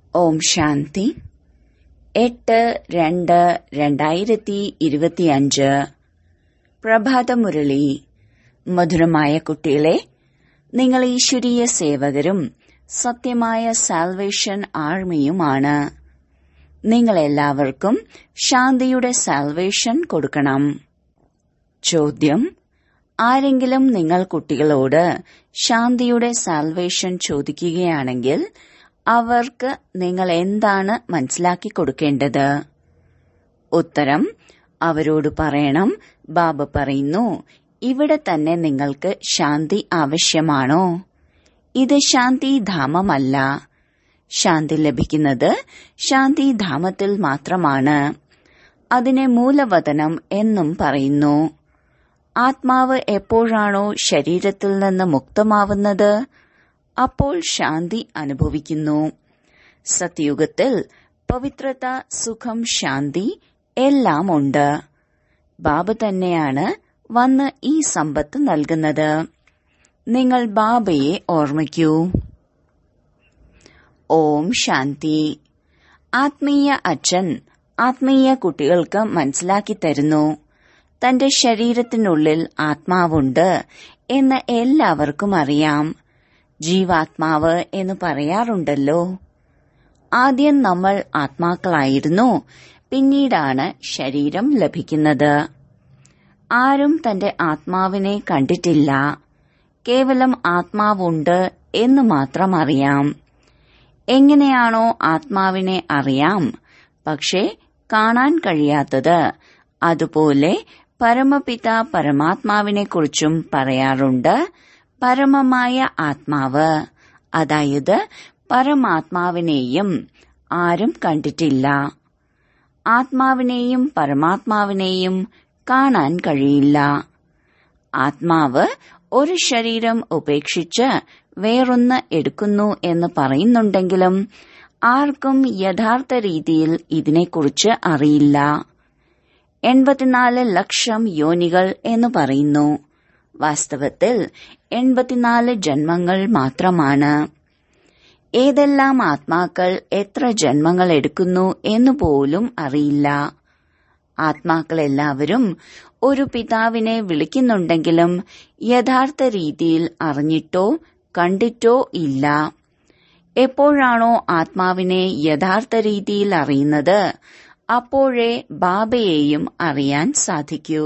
ഓം ശാന്തി എട്ട് രണ്ട് രണ്ടായിരത്തി ഇരുപത്തിയഞ്ച് പ്രഭാതമുരളി മധുരമായ കുട്ടികളെ നിങ്ങൾ ഈശ്വരീയ സേവകരും സത്യമായ സാൽവേഷൻ ആർമിയുമാണ് നിങ്ങൾ എല്ലാവർക്കും ശാന്തിയുടെ സാൽവേഷൻ കൊടുക്കണം ചോദ്യം ആരെങ്കിലും നിങ്ങൾ കുട്ടികളോട് ശാന്തിയുടെ സാൽവേഷൻ ചോദിക്കുകയാണെങ്കിൽ അവർക്ക് നിങ്ങൾ എന്താണ് മനസ്സിലാക്കി കൊടുക്കേണ്ടത് ഉത്തരം അവരോട് പറയണം ബാബ പറയുന്നു ഇവിടെ തന്നെ നിങ്ങൾക്ക് ശാന്തി ആവശ്യമാണോ ഇത് ശാന്തിധാമമല്ല ശാന്തി ലഭിക്കുന്നത് ശാന്തിധാമത്തിൽ മാത്രമാണ് അതിനെ മൂലവതനം എന്നും പറയുന്നു ആത്മാവ് എപ്പോഴാണോ ശരീരത്തിൽ നിന്ന് മുക്തമാവുന്നത് അപ്പോൾ ശാന്തി അനുഭവിക്കുന്നു സത്യുഗത്തിൽ പവിത്രത സുഖം ശാന്തി എല്ലാം ഉണ്ട് ബാബ തന്നെയാണ് വന്ന് ഈ സമ്പത്ത് നൽകുന്നത് നിങ്ങൾ ബാബയെ ഓർമ്മിക്കൂ ഓം ശാന്തി ആത്മീയ അച്ഛൻ ആത്മീയ കുട്ടികൾക്ക് മനസ്സിലാക്കി തരുന്നു തന്റെ ശരീരത്തിനുള്ളിൽ ആത്മാവുണ്ട് എന്ന് എല്ലാവർക്കും അറിയാം ജീവാത്മാവ് എന്ന് പറയാറുണ്ടല്ലോ ആദ്യം നമ്മൾ ആത്മാക്കളായിരുന്നു പിന്നീടാണ് ശരീരം ലഭിക്കുന്നത് ആരും തന്റെ ആത്മാവിനെ കണ്ടിട്ടില്ല കേവലം ആത്മാവുണ്ട് എന്ന് മാത്രം അറിയാം എങ്ങനെയാണോ ആത്മാവിനെ അറിയാം പക്ഷേ കാണാൻ കഴിയാത്തത് അതുപോലെ പരമപിത പരമാത്മാവിനെക്കുറിച്ചും പറയാറുണ്ട് പരമമായ ആത്മാവ് അതായത് പരമാത്മാവിനെയും ആരും കണ്ടിട്ടില്ല ആത്മാവിനെയും പരമാത്മാവിനെയും കാണാൻ കഴിയില്ല ആത്മാവ് ഒരു ശരീരം ഉപേക്ഷിച്ച് വേറൊന്ന് എടുക്കുന്നു എന്ന് പറയുന്നുണ്ടെങ്കിലും ആർക്കും യഥാർത്ഥ രീതിയിൽ ഇതിനെക്കുറിച്ച് അറിയില്ല എൺപത്തിനാല് ലക്ഷം യോനികൾ എന്ന് പറയുന്നു വാസ്തവത്തിൽ എൺപത്തിനാല് ജന്മങ്ങൾ മാത്രമാണ് ഏതെല്ലാം ആത്മാക്കൾ എത്ര ജന്മങ്ങൾ എടുക്കുന്നു എന്ന് പോലും അറിയില്ല ആത്മാക്കളെല്ലാവരും ഒരു പിതാവിനെ വിളിക്കുന്നുണ്ടെങ്കിലും യഥാർത്ഥ രീതിയിൽ അറിഞ്ഞിട്ടോ കണ്ടിട്ടോ ഇല്ല എപ്പോഴാണോ ആത്മാവിനെ യഥാർത്ഥ രീതിയിൽ അറിയുന്നത് അപ്പോഴേ ബാബയെയും അറിയാൻ സാധിക്കൂ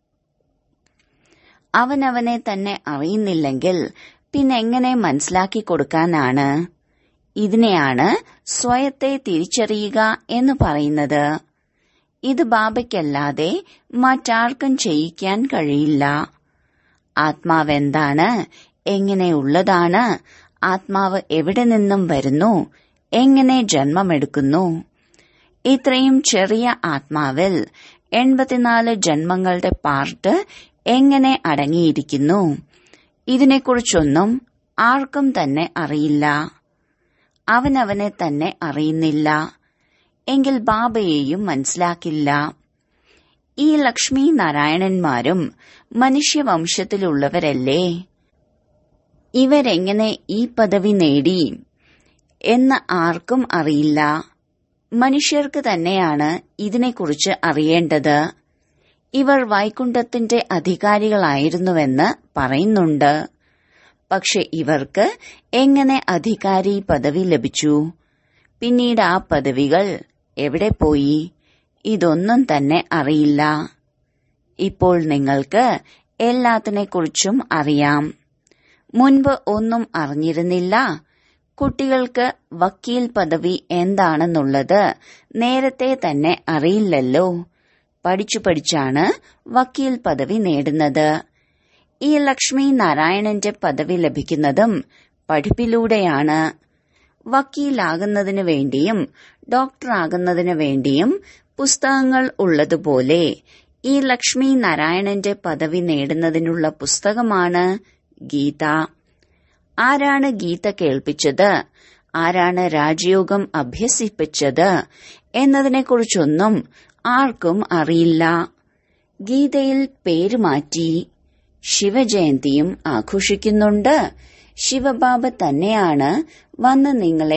അവനവനെ തന്നെ അറിയുന്നില്ലെങ്കിൽ പിന്നെങ്ങനെ മനസ്സിലാക്കി കൊടുക്കാനാണ് ഇതിനെയാണ് സ്വയത്തെ തിരിച്ചറിയുക എന്ന് പറയുന്നത് ഇത് ബാബയ്ക്കല്ലാതെ മറ്റാർക്കും ചെയ്യിക്കാൻ കഴിയില്ല ആത്മാവെന്താണ് എങ്ങനെയുള്ളതാണ് ആത്മാവ് എവിടെ നിന്നും വരുന്നു എങ്ങനെ ജന്മമെടുക്കുന്നു ഇത്രയും ചെറിയ ആത്മാവിൽ എൺപത്തിനാല് ജന്മങ്ങളുടെ പാർട്ട് എങ്ങനെ അടങ്ങിയിരിക്കുന്നു ഇതിനെക്കുറിച്ചൊന്നും ആർക്കും തന്നെ അറിയില്ല അവനവനെ തന്നെ അറിയുന്നില്ല എങ്കിൽ ബാബയെയും മനസ്സിലാക്കില്ല ഈ ലക്ഷ്മി നാരായണന്മാരും മനുഷ്യവംശത്തിലുള്ളവരല്ലേ ഇവരെങ്ങനെ ഈ പദവി നേടി എന്ന് ആർക്കും അറിയില്ല മനുഷ്യർക്ക് തന്നെയാണ് ഇതിനെക്കുറിച്ച് അറിയേണ്ടത് ഇവർ വൈകുണ്ഠത്തിന്റെ അധികാരികളായിരുന്നുവെന്ന് പറയുന്നുണ്ട് പക്ഷെ ഇവർക്ക് എങ്ങനെ അധികാരി പദവി ലഭിച്ചു പിന്നീട് ആ പദവികൾ എവിടെ പോയി ഇതൊന്നും തന്നെ അറിയില്ല ഇപ്പോൾ നിങ്ങൾക്ക് എല്ലാത്തിനെക്കുറിച്ചും അറിയാം മുൻപ് ഒന്നും അറിഞ്ഞിരുന്നില്ല കുട്ടികൾക്ക് വക്കീൽ പദവി എന്താണെന്നുള്ളത് നേരത്തെ തന്നെ അറിയില്ലല്ലോ പഠിച്ചു പഠിച്ചാണ് വക്കീൽ പദവി നേടുന്നത് ഈ ലക്ഷ്മി നാരായണന്റെ പദവി ലഭിക്കുന്നതും പഠിപ്പിലൂടെയാണ് വക്കീലാകുന്നതിനു വേണ്ടിയും ഡോക്ടറാകുന്നതിനു വേണ്ടിയും പുസ്തകങ്ങൾ ഉള്ളതുപോലെ ഈ ലക്ഷ്മി നാരായണന്റെ പദവി നേടുന്നതിനുള്ള പുസ്തകമാണ് ഗീത ആരാണ് ഗീത കേൾപ്പിച്ചത് ആരാണ് രാജയോഗം അഭ്യസിപ്പിച്ചത് എന്നതിനെക്കുറിച്ചൊന്നും ആർക്കും അറിയില്ല ഗീതയിൽ പേര് മാറ്റി ശിവജയന്തിയും ആഘോഷിക്കുന്നുണ്ട് ശിവബാബ തന്നെയാണ് വന്ന് നിങ്ങളെ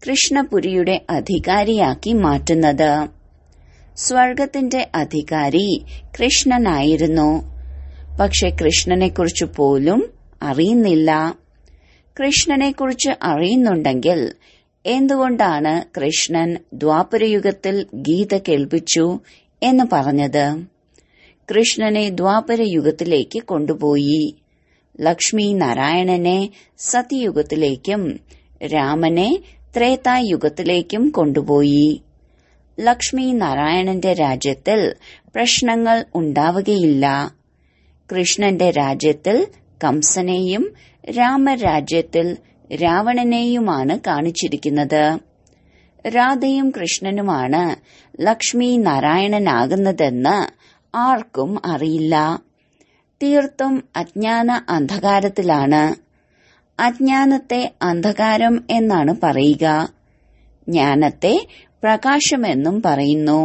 കൃഷ്ണപുരിയുടെ അധികാരിയാക്കി മാറ്റുന്നത് സ്വർഗത്തിന്റെ അധികാരി കൃഷ്ണനായിരുന്നു പക്ഷെ കൃഷ്ണനെക്കുറിച്ച് പോലും അറിയുന്നില്ല കൃഷ്ണനെക്കുറിച്ച് അറിയുന്നുണ്ടെങ്കിൽ എന്തുകൊണ്ടാണ് കൃഷ്ണൻ ദ്വാപരയുഗത്തിൽ ഗീത കേൾപ്പിച്ചു എന്ന് പറഞ്ഞത് കൃഷ്ണനെ ദ്വാപരയുഗത്തിലേക്ക് കൊണ്ടുപോയി ലക്ഷ്മി നാരായണനെ സത്യയുഗത്തിലേക്കും രാമനെ ത്രേതായുഗത്തിലേക്കും കൊണ്ടുപോയി ലക്ഷ്മി നാരായണന്റെ രാജ്യത്തിൽ പ്രശ്നങ്ങൾ ഉണ്ടാവുകയില്ല കൃഷ്ണന്റെ രാജ്യത്തിൽ കംസനെയും രാമരാജ്യത്തിൽ രാവണനെയുമാണ് കാണിച്ചിരിക്കുന്നത് രാധയും കൃഷ്ണനുമാണ് ലക്ഷ്മി നാരായണനാകുന്നതെന്ന് ആർക്കും അറിയില്ല തീർത്തും അജ്ഞാന അന്ധകാരത്തിലാണ് അജ്ഞാനത്തെ അന്ധകാരം എന്നാണ് പറയുക ജ്ഞാനത്തെ പ്രകാശമെന്നും പറയുന്നു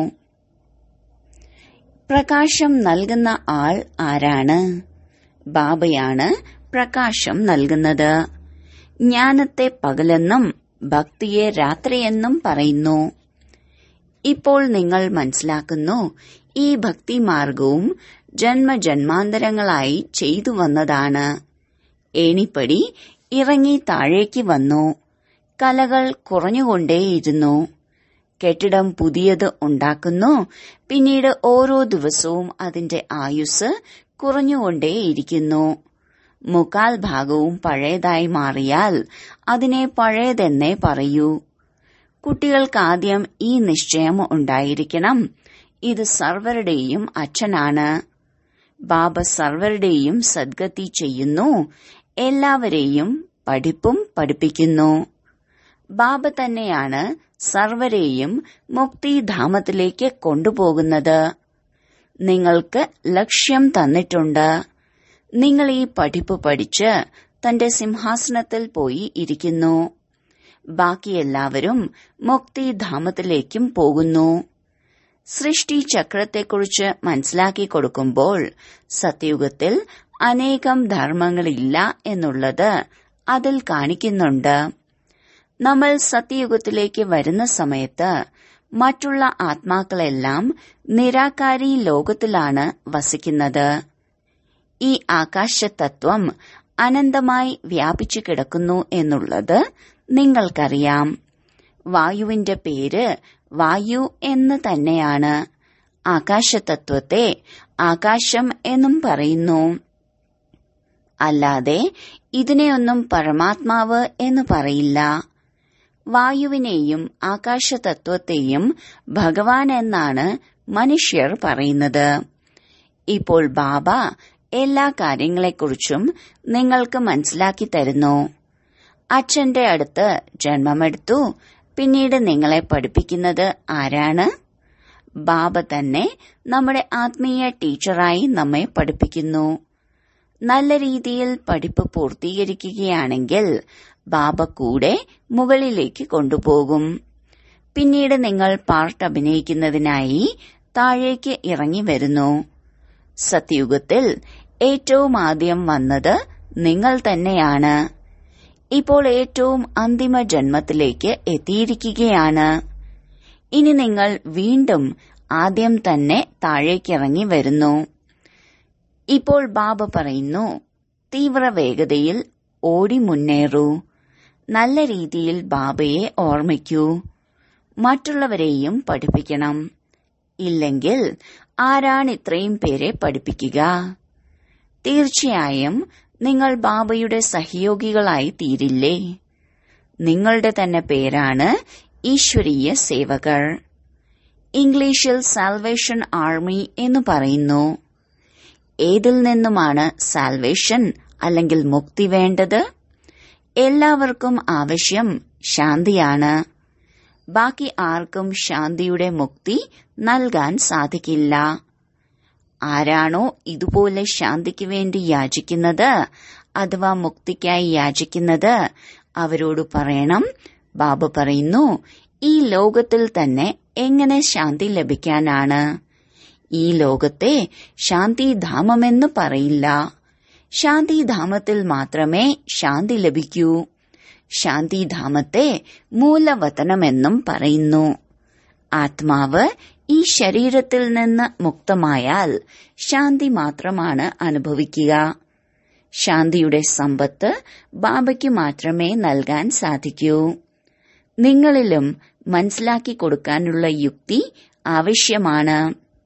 പ്രകാശം നൽകുന്ന ആൾ ആരാണ് ബാബയാണ് പ്രകാശം നൽകുന്നത് ജ്ഞാനത്തെ പകലെന്നും ഭക്തിയെ രാത്രിയെന്നും പറയുന്നു ഇപ്പോൾ നിങ്ങൾ മനസ്സിലാക്കുന്നു ഈ ഭക്തിമാർഗവും ജന്മജന്മാന്തരങ്ങളായി ചെയ്തു വന്നതാണ് ഏണിപ്പടി ഇറങ്ങി താഴേക്ക് വന്നു കലകൾ കുറഞ്ഞുകൊണ്ടേയിരുന്നു കെട്ടിടം പുതിയത് ഉണ്ടാക്കുന്നു പിന്നീട് ഓരോ ദിവസവും അതിന്റെ ആയുസ് കുറഞ്ഞുകൊണ്ടേയിരിക്കുന്നു മുക്കാൽ ഭാഗവും പഴയതായി മാറിയാൽ അതിനെ പഴയതെന്നേ പറയൂ കുട്ടികൾക്ക് ആദ്യം ഈ നിശ്ചയം ഉണ്ടായിരിക്കണം ഇത് സർവരുടെയും അച്ഛനാണ് ബാബ സർവരുടെയും സദ്ഗതി ചെയ്യുന്നു എല്ലാവരെയും പഠിപ്പും പഠിപ്പിക്കുന്നു ബാബ തന്നെയാണ് സർവരെയും മുക്തിധാമത്തിലേക്ക് കൊണ്ടുപോകുന്നത് നിങ്ങൾക്ക് ലക്ഷ്യം തന്നിട്ടുണ്ട് നിങ്ങൾ ഈ പഠിപ്പ് പഠിച്ച് തന്റെ സിംഹാസനത്തിൽ പോയി ഇരിക്കുന്നു ബാക്കി എല്ലാവരും മുക്തിധാമത്തിലേക്കും പോകുന്നു സൃഷ്ടി ചക്രത്തെക്കുറിച്ച് മനസ്സിലാക്കി കൊടുക്കുമ്പോൾ സത്യയുഗത്തിൽ അനേകം ധർമ്മങ്ങളില്ല എന്നുള്ളത് അതിൽ കാണിക്കുന്നുണ്ട് നമ്മൾ സത്യയുഗത്തിലേക്ക് വരുന്ന സമയത്ത് മറ്റുള്ള ആത്മാക്കളെല്ലാം നിരാകാരി ലോകത്തിലാണ് വസിക്കുന്നത് ഈ ആകാശതത്വം അനന്തമായി വ്യാപിച്ചു കിടക്കുന്നു എന്നുള്ളത് നിങ്ങൾക്കറിയാം വായുവിന്റെ പേര് വായു എന്ന് തന്നെയാണ് ആകാശതത്വത്തെ ആകാശം എന്നും പറയുന്നു അല്ലാതെ ഇതിനെയൊന്നും പരമാത്മാവ് എന്ന് പറയില്ല വായുവിനെയും ആകാശതത്വത്തെയും ഭഗവാൻ എന്നാണ് മനുഷ്യർ പറയുന്നത് ഇപ്പോൾ ബാബ എല്ലാ കാര്യങ്ങളെക്കുറിച്ചും നിങ്ങൾക്ക് മനസ്സിലാക്കി തരുന്നു അച്ഛന്റെ അടുത്ത് ജന്മമെടുത്തു പിന്നീട് നിങ്ങളെ പഠിപ്പിക്കുന്നത് ആരാണ് ബാബ തന്നെ നമ്മുടെ ആത്മീയ ടീച്ചറായി നമ്മെ പഠിപ്പിക്കുന്നു നല്ല രീതിയിൽ പഠിപ്പ് പൂർത്തീകരിക്കുകയാണെങ്കിൽ ബാബ കൂടെ മുകളിലേക്ക് കൊണ്ടുപോകും പിന്നീട് നിങ്ങൾ പാർട്ട് അഭിനയിക്കുന്നതിനായി താഴേക്ക് ഇറങ്ങി വരുന്നു സത്യയുഗത്തിൽ ഏറ്റവും ആദ്യം വന്നത് നിങ്ങൾ തന്നെയാണ് ഇപ്പോൾ ഏറ്റവും അന്തിമ ജന്മത്തിലേക്ക് എത്തിയിരിക്കുകയാണ് ഇനി നിങ്ങൾ വീണ്ടും ആദ്യം തന്നെ താഴേക്കിറങ്ങി വരുന്നു ഇപ്പോൾ ബാബ പറയുന്നു തീവ്രവേഗതയിൽ ഓടി മുന്നേറൂ നല്ല രീതിയിൽ ബാബയെ ഓർമ്മിക്കൂ മറ്റുള്ളവരെയും പഠിപ്പിക്കണം ഇല്ലെങ്കിൽ ആരാണ് ഇത്രയും പേരെ പഠിപ്പിക്കുക തീർച്ചയായും നിങ്ങൾ ബാബയുടെ സഹയോഗികളായി തീരില്ലേ നിങ്ങളുടെ തന്നെ പേരാണ് ഈശ്വരീയ സേവകർ ഇംഗ്ലീഷിൽ സാൽവേഷൻ ആർമി എന്ന് പറയുന്നു ഏതിൽ നിന്നുമാണ് സാൽവേഷൻ അല്ലെങ്കിൽ മുക്തി വേണ്ടത് എല്ലാവർക്കും ആവശ്യം ശാന്തിയാണ് ബാക്കി ആർക്കും ശാന്തിയുടെ മുക്തി നൽകാൻ സാധിക്കില്ല ആരാണോ ഇതുപോലെ ശാന്തിക്ക് വേണ്ടി യാചിക്കുന്നത് അഥവാ മുക്തിക്കായി യാചിക്കുന്നത് അവരോട് പറയണം ബാബ പറയുന്നു ഈ ലോകത്തിൽ തന്നെ എങ്ങനെ ശാന്തി ലഭിക്കാനാണ് ഈ ലോകത്തെ ശാന്തിധാമമെന്ന് പറയില്ല ശാന്തിധാമത്തിൽ മാത്രമേ ശാന്തി ലഭിക്കൂ ശാന്തിധാമത്തെ മൂലവതനമെന്നും പറയുന്നു ആത്മാവ് ഈ ശരീരത്തിൽ നിന്ന് മുക്തമായാൽ ശാന്തി മാത്രമാണ് അനുഭവിക്കുക ശാന്തിയുടെ സമ്പത്ത് ബാബയ്ക്ക് മാത്രമേ നൽകാൻ സാധിക്കൂ നിങ്ങളിലും മനസ്സിലാക്കി കൊടുക്കാനുള്ള യുക്തി ആവശ്യമാണ്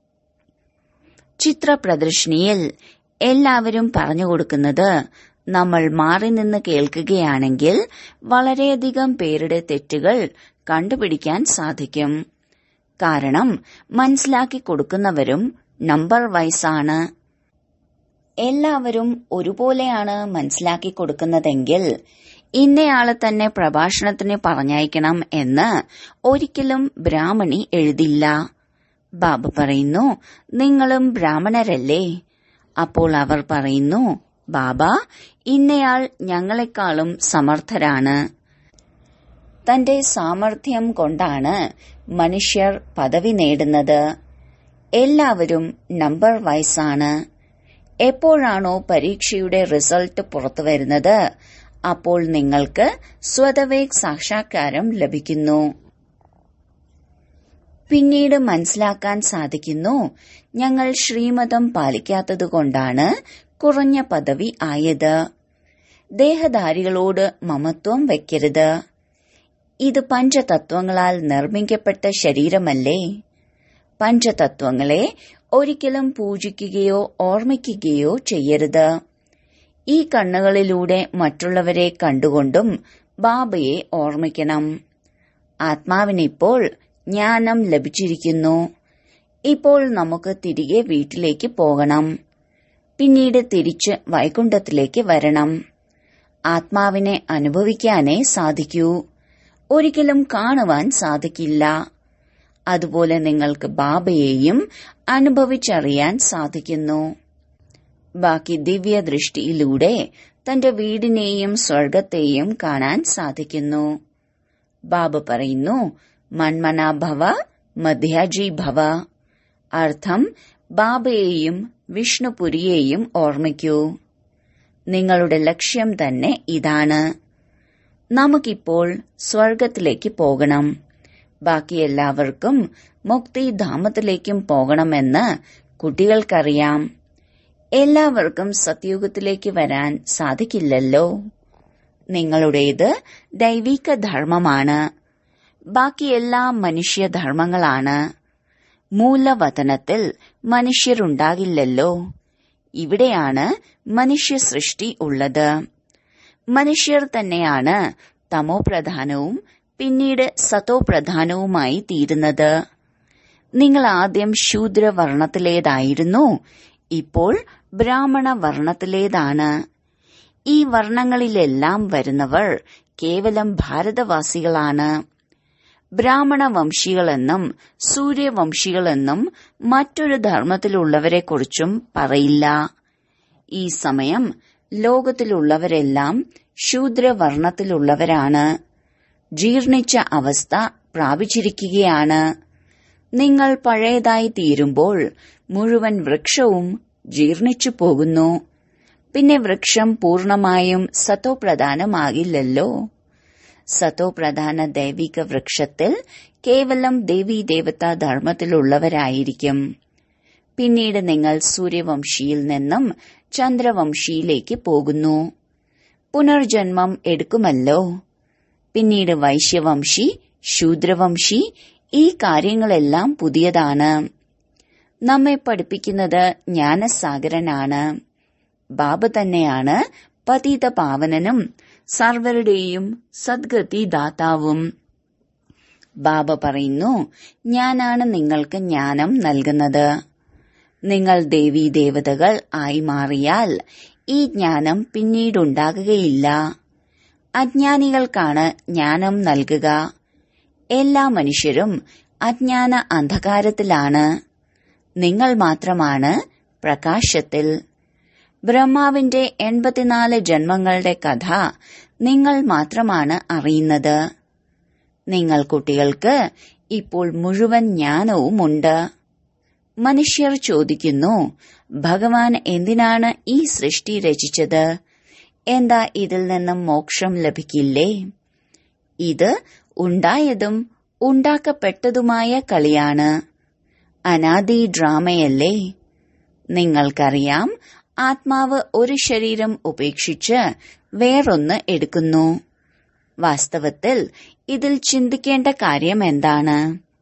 ചിത്ര പ്രദർശനിയിൽ എല്ലാവരും പറഞ്ഞു കൊടുക്കുന്നത് നമ്മൾ മാറി നിന്ന് കേൾക്കുകയാണെങ്കിൽ വളരെയധികം പേരുടെ തെറ്റുകൾ കണ്ടുപിടിക്കാൻ സാധിക്കും കാരണം മനസ്സിലാക്കി കൊടുക്കുന്നവരും നമ്പർ വൈസാണ് എല്ലാവരും ഒരുപോലെയാണ് മനസ്സിലാക്കി കൊടുക്കുന്നതെങ്കിൽ ഇന്നയാളെ തന്നെ പ്രഭാഷണത്തിന് പറഞ്ഞയക്കണം എന്ന് ഒരിക്കലും ബ്രാഹ്മണി എഴുതില്ല ബാബ പറയുന്നു നിങ്ങളും ബ്രാഹ്മണരല്ലേ അപ്പോൾ അവർ പറയുന്നു ബാബ ഇന്നയാൾ ഞങ്ങളെക്കാളും സമർത്ഥരാണ് തന്റെ സാമർഥ്യം കൊണ്ടാണ് മനുഷ്യർ പദവി നേടുന്നത് എല്ലാവരും നമ്പർ വൈസാണ് എപ്പോഴാണോ പരീക്ഷയുടെ റിസൾട്ട് പുറത്തുവരുന്നത് അപ്പോൾ നിങ്ങൾക്ക് സ്വതവേഗ് സാക്ഷാത്കാരം ലഭിക്കുന്നു പിന്നീട് മനസ്സിലാക്കാൻ സാധിക്കുന്നു ഞങ്ങൾ ശ്രീമതം പാലിക്കാത്തതുകൊണ്ടാണ് കുറഞ്ഞ പദവി ആയത് ദേഹധാരികളോട് മമത്വം വയ്ക്കരുത് ഇത് പഞ്ചതത്വങ്ങളാൽ നിർമ്മിക്കപ്പെട്ട ശരീരമല്ലേ പഞ്ചതത്വങ്ങളെ ഒരിക്കലും പൂജിക്കുകയോ ഓർമ്മിക്കുകയോ ചെയ്യരുത് ഈ കണ്ണുകളിലൂടെ മറ്റുള്ളവരെ കണ്ടുകൊണ്ടും ബാബയെ ഓർമ്മിക്കണം ആത്മാവിനിപ്പോൾ ജ്ഞാനം ലഭിച്ചിരിക്കുന്നു ഇപ്പോൾ നമുക്ക് തിരികെ വീട്ടിലേക്ക് പോകണം പിന്നീട് തിരിച്ച് വൈകുണ്ഠത്തിലേക്ക് വരണം ആത്മാവിനെ അനുഭവിക്കാനേ സാധിക്കൂ ഒരിക്കലും കാണുവാൻ സാധിക്കില്ല അതുപോലെ നിങ്ങൾക്ക് ബാബയെയും അനുഭവിച്ചറിയാൻ സാധിക്കുന്നു ബാക്കി ദിവ്യ ദൃഷ്ടിയിലൂടെ തന്റെ വീടിനെയും സ്വർഗത്തെയും കാണാൻ സാധിക്കുന്നു ബാബ പറയുന്നു മന്മന ഭവ മധ്യാജി ഭവ അർത്ഥം ബാബയെയും വിഷ്ണുപുരിയെയും ഓർമ്മിക്കൂ നിങ്ങളുടെ ലക്ഷ്യം തന്നെ ഇതാണ് നമുക്കിപ്പോൾ സ്വർഗത്തിലേക്ക് പോകണം ബാക്കി എല്ലാവർക്കും മുക്തിധാമത്തിലേക്കും പോകണമെന്ന് കുട്ടികൾക്കറിയാം എല്ലാവർക്കും സത്യുഗത്തിലേക്ക് വരാൻ സാധിക്കില്ലല്ലോ നിങ്ങളുടേത് ദൈവിക ധർമ്മമാണ് ബാക്കിയെല്ലാം മനുഷ്യധർമ്മങ്ങളാണ് മൂലവതനത്തിൽ മനുഷ്യരുണ്ടാകില്ലല്ലോ ഇവിടെയാണ് മനുഷ്യ സൃഷ്ടി ഉള്ളത് മനുഷ്യർ തന്നെയാണ് തമോ പ്രധാനവും പിന്നീട് സതോ പ്രധാനവുമായി തീരുന്നത് നിങ്ങൾ ആദ്യം ശൂദ്രവർണത്തിലേതായിരുന്നു ഇപ്പോൾ ബ്രാഹ്മണ വർണ്ണത്തിലേതാണ് ഈ വർണ്ണങ്ങളിലെല്ലാം വരുന്നവർ കേവലം ഭാരതവാസികളാണ് ബ്രാഹ്മണ വംശികളെന്നും സൂര്യവംശികളെന്നും മറ്റൊരു ധർമ്മത്തിലുള്ളവരെക്കുറിച്ചും പറയില്ല ഈ സമയം ലോകത്തിലുള്ളവരെല്ലാം ശൂദ്രവർണത്തിലുള്ളവരാണ് ജീർണിച്ച അവസ്ഥ പ്രാപിച്ചിരിക്കുകയാണ് നിങ്ങൾ പഴയതായി തീരുമ്പോൾ മുഴുവൻ വൃക്ഷവും ജീർണിച്ചു പോകുന്നു പിന്നെ വൃക്ഷം പൂർണമായും സതോപ്രധാനമാകില്ലല്ലോ സതോപ്രധാന ദൈവിക വൃക്ഷത്തിൽ കേവലം ദേവീ ദേവതാ ധർമ്മത്തിലുള്ളവരായിരിക്കും പിന്നീട് നിങ്ങൾ സൂര്യവംശിയിൽ നിന്നും ചന്ദ്രവംശിയിലേക്ക് പോകുന്നു പുനർജന്മം എടുക്കുമല്ലോ പിന്നീട് വൈശ്യവംശി ശൂദ്രവംശി ഈ കാര്യങ്ങളെല്ലാം പുതിയതാണ് നമ്മെ പഠിപ്പിക്കുന്നത് ജ്ഞാനസാഗരനാണ് ബാബ തന്നെയാണ് പതിത പാവനനും സർവരുടെയും സദ്ഗതി ദാതാവും ബാബ പറയുന്നു ഞാനാണ് നിങ്ങൾക്ക് ജ്ഞാനം നൽകുന്നത് നിങ്ങൾ ദേവീ ദേവതകൾ ആയി മാറിയാൽ ഈ ജ്ഞാനം പിന്നീടുണ്ടാകുകയില്ല അജ്ഞാനികൾക്കാണ് ജ്ഞാനം നൽകുക എല്ലാ മനുഷ്യരും അജ്ഞാന അന്ധകാരത്തിലാണ് നിങ്ങൾ മാത്രമാണ് പ്രകാശത്തിൽ ബ്രഹ്മാവിന്റെ എൺപത്തിനാല് ജന്മങ്ങളുടെ കഥ നിങ്ങൾ മാത്രമാണ് അറിയുന്നത് നിങ്ങൾ കുട്ടികൾക്ക് ഇപ്പോൾ മുഴുവൻ ജ്ഞാനവുമുണ്ട് മനുഷ്യർ ചോദിക്കുന്നു ഭഗവാൻ എന്തിനാണ് ഈ സൃഷ്ടി രചിച്ചത് എന്താ ഇതിൽ നിന്നും മോക്ഷം ലഭിക്കില്ലേ ഇത് ഉണ്ടായതും ഉണ്ടാക്കപ്പെട്ടതുമായ കളിയാണ് അനാദി ഡ്രാമയല്ലേ നിങ്ങൾക്കറിയാം ആത്മാവ് ഒരു ശരീരം ഉപേക്ഷിച്ച് വേറൊന്ന് എടുക്കുന്നു വാസ്തവത്തിൽ ഇതിൽ ചിന്തിക്കേണ്ട കാര്യം എന്താണ്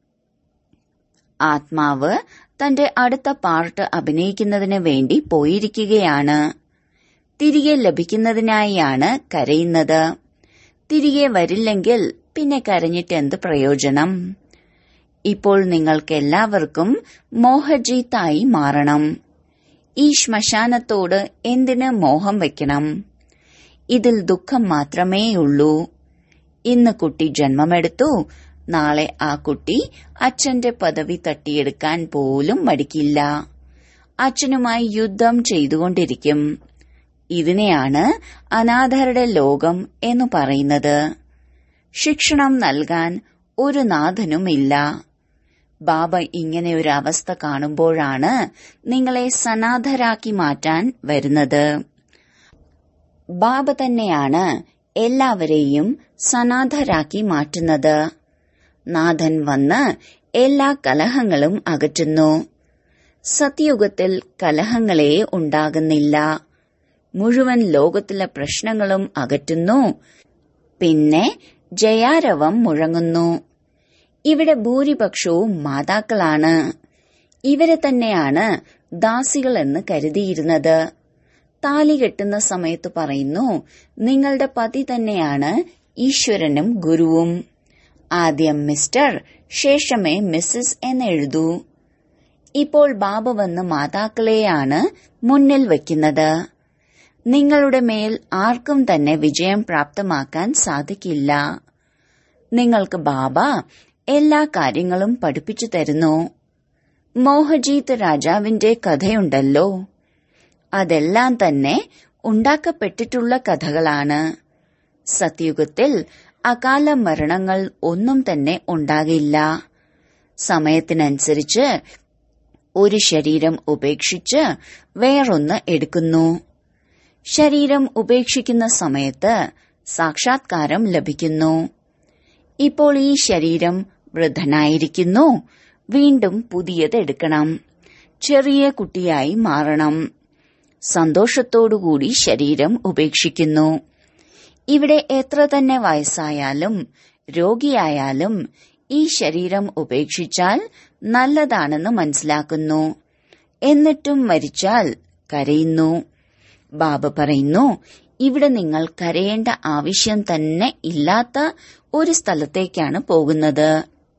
ആത്മാവ് തന്റെ അടുത്ത പാർട്ട് അഭിനയിക്കുന്നതിന് വേണ്ടി പോയിരിക്കുകയാണ് തിരികെ ലഭിക്കുന്നതിനായാണ് കരയുന്നത് തിരികെ വരില്ലെങ്കിൽ പിന്നെ കരഞ്ഞിട്ട് എന്ത് പ്രയോജനം ഇപ്പോൾ നിങ്ങൾക്കെല്ലാവർക്കും മോഹജീത്തായി മാറണം ഈ ശ്മശാനത്തോട് എന്തിന് മോഹം വെക്കണം ഇതിൽ ദുഃഖം മാത്രമേയുള്ളൂ ഇന്ന് കുട്ടി ജന്മമെടുത്തു നാളെ ആ കുട്ടി അച്ഛന്റെ പദവി തട്ടിയെടുക്കാൻ പോലും മടിക്കില്ല അച്ഛനുമായി യുദ്ധം ചെയ്തുകൊണ്ടിരിക്കും ഇതിനെയാണ് അനാഥരുടെ ലോകം എന്ന് പറയുന്നത് ശിക്ഷണം നൽകാൻ ഒരു നാഥനുമില്ല ബാബ ഇങ്ങനെ ഒരു അവസ്ഥ കാണുമ്പോഴാണ് നിങ്ങളെ സനാഥരാക്കി മാറ്റാൻ വരുന്നത് ബാബ തന്നെയാണ് എല്ലാവരെയും സനാഥരാക്കി മാറ്റുന്നത് നാഥൻ വന്ന് എല്ലാ കലഹങ്ങളും അകറ്റുന്നു സത്യയുഗത്തിൽ കലഹങ്ങളെ ഉണ്ടാകുന്നില്ല മുഴുവൻ ലോകത്തിലെ പ്രശ്നങ്ങളും അകറ്റുന്നു പിന്നെ ജയാരവം മുഴങ്ങുന്നു ഇവിടെ ഭൂരിപക്ഷവും മാതാക്കളാണ് ഇവരെ തന്നെയാണ് ദാസികൾ എന്ന് കരുതിയിരുന്നത് താലി കെട്ടുന്ന സമയത്ത് പറയുന്നു നിങ്ങളുടെ പതി തന്നെയാണ് ഈശ്വരനും ഗുരുവും ആദ്യം മിസ്റ്റർ ശേഷമേ മിസ്സസ് എന്നെഴുതൂ ഇപ്പോൾ ബാബ വന്ന് മാതാക്കളെയാണ് മുന്നിൽ വയ്ക്കുന്നത് നിങ്ങളുടെ മേൽ ആർക്കും തന്നെ വിജയം പ്രാപ്തമാക്കാൻ സാധിക്കില്ല നിങ്ങൾക്ക് ബാബ എല്ലാ കാര്യങ്ങളും പഠിപ്പിച്ചു തരുന്നു മോഹജീത് രാജാവിന്റെ കഥയുണ്ടല്ലോ അതെല്ലാം തന്നെ ഉണ്ടാക്കപ്പെട്ടിട്ടുള്ള കഥകളാണ് സത്യുഗത്തിൽ അകാല മരണങ്ങൾ ഒന്നും തന്നെ ഉണ്ടാകില്ല സമയത്തിനനുസരിച്ച് ഒരു ശരീരം ഉപേക്ഷിച്ച് വേറൊന്ന് എടുക്കുന്നു ശരീരം ഉപേക്ഷിക്കുന്ന സമയത്ത് സാക്ഷാത്കാരം ലഭിക്കുന്നു ഇപ്പോൾ ഈ ശരീരം വൃദ്ധനായിരിക്കുന്നു വീണ്ടും പുതിയത് എടുക്കണം ചെറിയ കുട്ടിയായി മാറണം സന്തോഷത്തോടുകൂടി ശരീരം ഉപേക്ഷിക്കുന്നു ഇവിടെ എത്ര തന്നെ വയസ്സായാലും രോഗിയായാലും ഈ ശരീരം ഉപേക്ഷിച്ചാൽ നല്ലതാണെന്ന് മനസ്സിലാക്കുന്നു എന്നിട്ടും മരിച്ചാൽ കരയുന്നു ബാബ പറയുന്നു ഇവിടെ നിങ്ങൾ കരയേണ്ട ആവശ്യം തന്നെ ഇല്ലാത്ത ഒരു സ്ഥലത്തേക്കാണ് പോകുന്നത്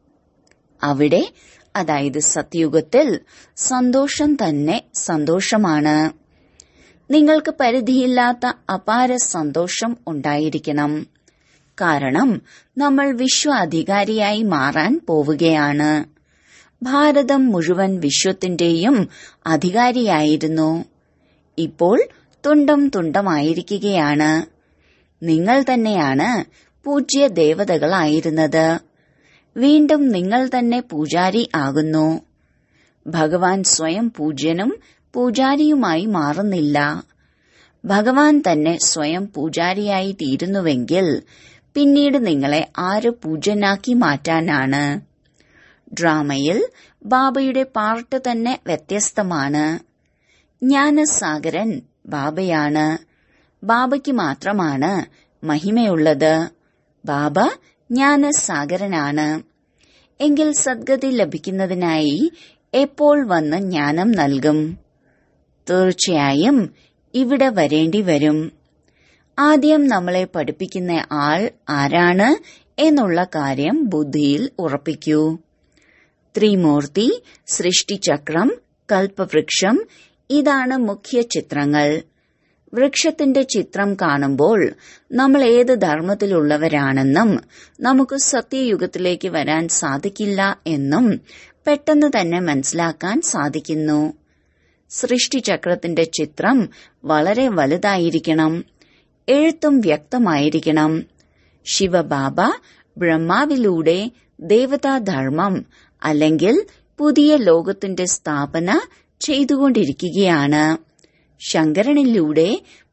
അവിടെ അതായത് സത്യുഗത്തിൽ സന്തോഷം തന്നെ സന്തോഷമാണ് നിങ്ങൾക്ക് പരിധിയില്ലാത്ത അപാര സന്തോഷം ഉണ്ടായിരിക്കണം കാരണം നമ്മൾ വിശ്വ അധികാരിയായി മാറാൻ പോവുകയാണ് ഭാരതം മുഴുവൻ വിശ്വത്തിന്റെയും അധികാരിയായിരുന്നു ഇപ്പോൾ തുണ്ടം തുണ്ടമായിരിക്കുകയാണ് നിങ്ങൾ തന്നെയാണ് പൂജ്യ ദേവതകളായിരുന്നത് വീണ്ടും നിങ്ങൾ തന്നെ പൂജാരി ആകുന്നു ഭഗവാൻ സ്വയം പൂജ്യനും പൂജാരിയുമായി മാറുന്നില്ല ഭഗവാൻ തന്നെ സ്വയം പൂജാരിയായി തീരുന്നുവെങ്കിൽ പിന്നീട് നിങ്ങളെ ആര് പൂജ്യനാക്കി മാറ്റാനാണ് ഡ്രാമയിൽ ബാബയുടെ പാർട്ട് തന്നെ വ്യത്യസ്തമാണ് ജ്ഞാനസാഗരൻ ബാബയാണ് ബാബയ്ക്ക് മാത്രമാണ് മഹിമയുള്ളത് ബാബ ജ്ഞാനസാഗരനാണ് എങ്കിൽ സദ്ഗതി ലഭിക്കുന്നതിനായി എപ്പോൾ വന്ന് ജ്ഞാനം നൽകും തീർച്ചയായും ഇവിടെ വരേണ്ടി വരും ആദ്യം നമ്മളെ പഠിപ്പിക്കുന്ന ആൾ ആരാണ് എന്നുള്ള കാര്യം ബുദ്ധിയിൽ ഉറപ്പിക്കൂ ത്രിമൂർത്തി സൃഷ്ടിചക്രം കൽപ്പവൃക്ഷം ഇതാണ് മുഖ്യ ചിത്രങ്ങൾ വൃക്ഷത്തിന്റെ ചിത്രം കാണുമ്പോൾ നമ്മൾ ഏത് ധർമ്മത്തിലുള്ളവരാണെന്നും നമുക്ക് സത്യയുഗത്തിലേക്ക് വരാൻ സാധിക്കില്ല എന്നും പെട്ടെന്ന് തന്നെ മനസ്സിലാക്കാൻ സാധിക്കുന്നു സൃഷ്ടിചക്രത്തിന്റെ ചിത്രം വളരെ വലുതായിരിക്കണം എഴുത്തും വ്യക്തമായിരിക്കണം ശിവബാബ ബ്രഹ്മാവിലൂടെ ദേവതാധർമ്മം അല്ലെങ്കിൽ പുതിയ ലോകത്തിന്റെ സ്ഥാപന ചെയ്തുകൊണ്ടിരിക്കുകയാണ് ശങ്കരനിലൂടെ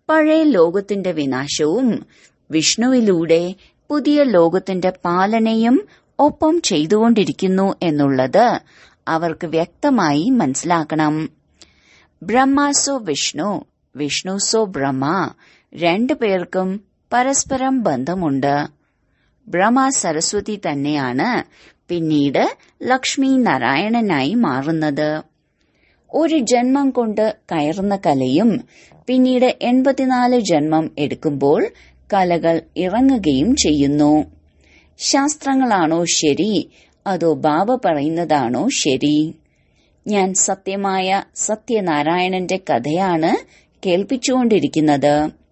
പഴയ ലോകത്തിന്റെ വിനാശവും വിഷ്ണുവിലൂടെ പുതിയ ലോകത്തിന്റെ പാലനയും ഒപ്പം ചെയ്തുകൊണ്ടിരിക്കുന്നു എന്നുള്ളത് അവർക്ക് വ്യക്തമായി മനസ്സിലാക്കണം ബ്രഹ്മാസോ വിഷ്ണു വിഷ്ണുസോ ബ്രഹ്മ രണ്ടു പേർക്കും പരസ്പരം ബന്ധമുണ്ട് ബ്രഹ്മ സരസ്വതി തന്നെയാണ് പിന്നീട് ലക്ഷ്മി നാരായണനായി മാറുന്നത് ഒരു ജന്മം കൊണ്ട് കയറുന്ന കലയും പിന്നീട് എൺപത്തിനാല് ജന്മം എടുക്കുമ്പോൾ കലകൾ ഇറങ്ങുകയും ചെയ്യുന്നു ശാസ്ത്രങ്ങളാണോ ശരി അതോ ബാബ പറയുന്നതാണോ ശരി ഞാൻ സത്യമായ സത്യനാരായണന്റെ കഥയാണ് കേൾപ്പിച്ചുകൊണ്ടിരിക്കുന്നത്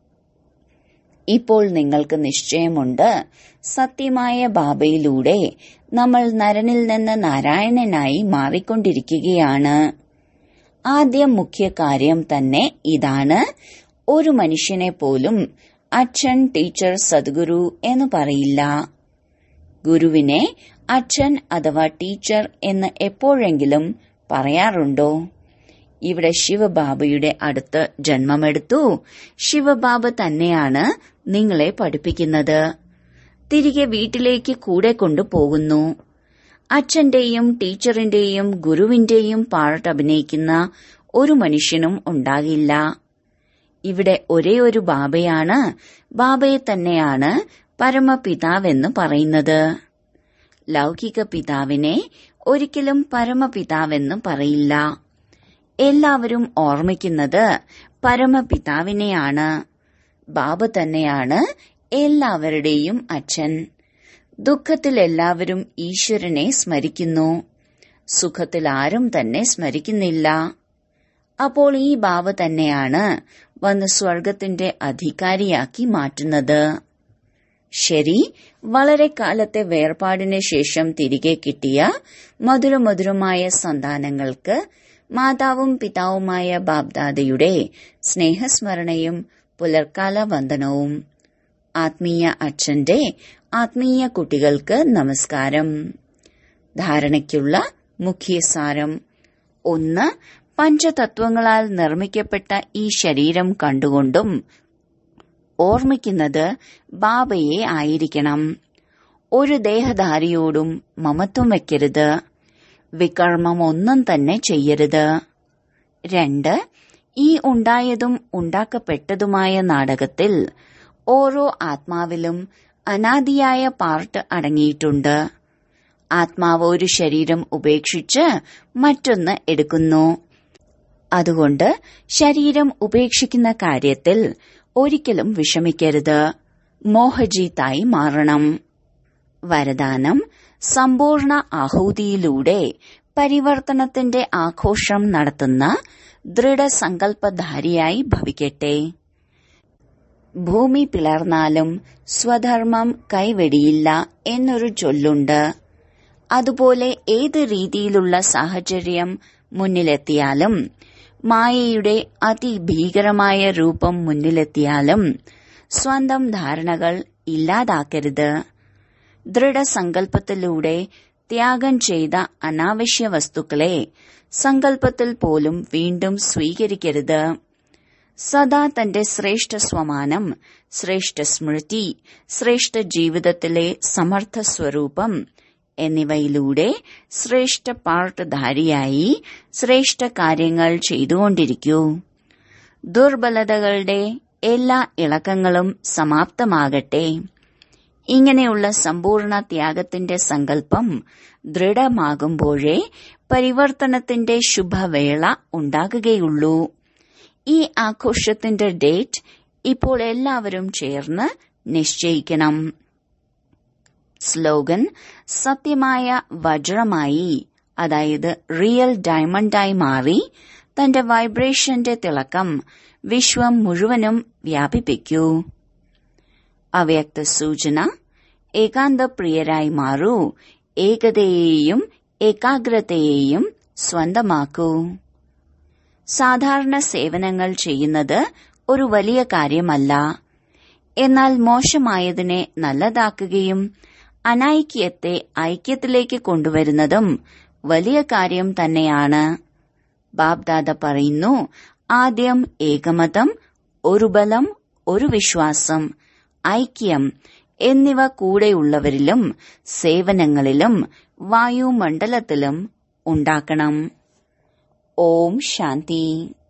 ഇപ്പോൾ നിങ്ങൾക്ക് നിശ്ചയമുണ്ട് സത്യമായ ബാബയിലൂടെ നമ്മൾ നരനിൽ നിന്ന് നാരായണനായി മാറിക്കൊണ്ടിരിക്കുകയാണ് ആദ്യം മുഖ്യ കാര്യം തന്നെ ഇതാണ് ഒരു മനുഷ്യനെ പോലും അച്ഛൻ ടീച്ചർ സദ്ഗുരു എന്ന് പറയില്ല ഗുരുവിനെ അച്ഛൻ അഥവാ ടീച്ചർ എന്ന് എപ്പോഴെങ്കിലും പറയാറുണ്ടോ ഇവിടെ ശിവബാബയുടെ അടുത്ത് ജന്മമെടുത്തു ശിവബാബ തന്നെയാണ് നിങ്ങളെ പഠിപ്പിക്കുന്നത് തിരികെ വീട്ടിലേക്ക് കൂടെ കൊണ്ടുപോകുന്നു അച്ഛന്റെയും ടീച്ചറിന്റെയും ഗുരുവിന്റെയും പാർട്ട് അഭിനയിക്കുന്ന ഒരു മനുഷ്യനും ഉണ്ടാകില്ല ഇവിടെ ഒരേ ഒരു ബാബയാണ് ബാബയെ തന്നെയാണ് പരമപിതാവെന്ന് പറയുന്നത് ലൗകിക പിതാവിനെ ഒരിക്കലും പരമപിതാവെന്ന് പറയില്ല എല്ലാവരും ഓർമ്മിക്കുന്നത് പരമപിതാവിനെയാണ് ബാബ തന്നെയാണ് എല്ലാവരുടെയും അച്ഛൻ ദുഃഖത്തിൽ എല്ലാവരും ഈശ്വരനെ സ്മരിക്കുന്നു സുഖത്തിൽ ആരും തന്നെ സ്മരിക്കുന്നില്ല അപ്പോൾ ഈ ബാബ തന്നെയാണ് വന്ന് സ്വർഗത്തിന്റെ അധികാരിയാക്കി മാറ്റുന്നത് ശരി വളരെ കാലത്തെ വേർപാടിന് ശേഷം തിരികെ കിട്ടിയ മധുരമധുരമായ സന്താനങ്ങൾക്ക് മാതാവും പിതാവുമായ ബാബ്ദാദയുടെ സ്നേഹസ്മരണയും പുലർക്കാല വന്ദനവും ആത്മീയ അച്ഛന്റെ ആത്മീയ കുട്ടികൾക്ക് നമസ്കാരം ധാരണയ്ക്കുള്ള മുഖ്യസാരം ഒന്ന് പഞ്ചതത്വങ്ങളാൽ നിർമ്മിക്കപ്പെട്ട ഈ ശരീരം കണ്ടുകൊണ്ടും ഓർമ്മിക്കുന്നത് ബാബയെ ആയിരിക്കണം ഒരു ദേഹധാരിയോടും മമത്വം വയ്ക്കരുത് വികർമ്മം ഒന്നും തന്നെ ചെയ്യരുത് രണ്ട് ഈ ഉണ്ടായതും ഉണ്ടാക്കപ്പെട്ടതുമായ നാടകത്തിൽ ഓരോ ആത്മാവിലും അനാദിയായ പാർട്ട് അടങ്ങിയിട്ടുണ്ട് ആത്മാവ് ഒരു ശരീരം ഉപേക്ഷിച്ച് മറ്റൊന്ന് എടുക്കുന്നു അതുകൊണ്ട് ശരീരം ഉപേക്ഷിക്കുന്ന കാര്യത്തിൽ ഒരിക്കലും വിഷമിക്കരുത് മോഹജീത്തായി മാറണം വരദാനം സമ്പൂർണ്ണ ആഹൂതിയിലൂടെ പരിവർത്തനത്തിന്റെ ആഘോഷം നടത്തുന്ന ദൃഢസങ്കല്പധാരിയായി ഭവിക്കട്ടെ ഭൂമി പിളർന്നാലും സ്വധർമ്മം കൈവെടിയില്ല എന്നൊരു ചൊല്ലുണ്ട് അതുപോലെ ഏത് രീതിയിലുള്ള സാഹചര്യം മുന്നിലെത്തിയാലും മായയുടെ അതിഭീകരമായ രൂപം മുന്നിലെത്തിയാലും സ്വന്തം ധാരണകൾ ഇല്ലാതാക്കരുത് ദൃഢസങ്കല്പത്തിലൂടെ ത്യാഗം ചെയ്ത അനാവശ്യ വസ്തുക്കളെ സങ്കല്പത്തിൽ പോലും വീണ്ടും സ്വീകരിക്കരുത് സദാ തന്റെ ശ്രേഷ്ഠ സ്വമാനം ശ്രേഷ്ഠ സ്മൃതി ശ്രേഷ്ഠ ജീവിതത്തിലെ സമർത്ഥ സ്വരൂപം എന്നിവയിലൂടെ ശ്രേഷ്ഠ പാർട്ട്ധാരിയായി ശ്രേഷ്ഠ കാര്യങ്ങൾ ചെയ്തുകൊണ്ടിരിക്കൂ ദുർബലതകളുടെ എല്ലാ ഇളക്കങ്ങളും സമാപ്തമാകട്ടെ ഇങ്ങനെയുള്ള സമ്പൂർണ്ണ ത്യാഗത്തിന്റെ സങ്കല്പം ദൃഢമാകുമ്പോഴേ പരിവർത്തനത്തിന്റെ ശുഭവേള ഉണ്ടാകുകയുള്ളൂ ഈ ആഘോഷത്തിന്റെ ഡേറ്റ് ഇപ്പോൾ എല്ലാവരും ചേർന്ന് നിശ്ചയിക്കണം സ്ലോഗൻ സത്യമായ വജ്രമായി അതായത് റിയൽ ഡയമണ്ടായി മാറി തന്റെ വൈബ്രേഷന്റെ തിളക്കം വിശ്വം മുഴുവനും വ്യാപിപ്പിക്കൂ അവ്യക്ത സൂചന ഏകാന്തപ്രിയരായി മാറൂ ഏകതയെയും ഏകാഗ്രതയെയും സ്വന്തമാക്കൂ സാധാരണ സേവനങ്ങൾ ചെയ്യുന്നത് ഒരു വലിയ കാര്യമല്ല എന്നാൽ മോശമായതിനെ നല്ലതാക്കുകയും അനൈക്യത്തെ ഐക്യത്തിലേക്ക് കൊണ്ടുവരുന്നതും വലിയ കാര്യം തന്നെയാണ് ബാബ്ദാദ പറയുന്നു ആദ്യം ഏകമതം ഒരു ബലം ഒരു വിശ്വാസം ഐക്യം എന്നിവ കൂടെയുള്ളവരിലും സേവനങ്ങളിലും വായുമണ്ഡലത്തിലും ഉണ്ടാക്കണം ഓം ശാന്തി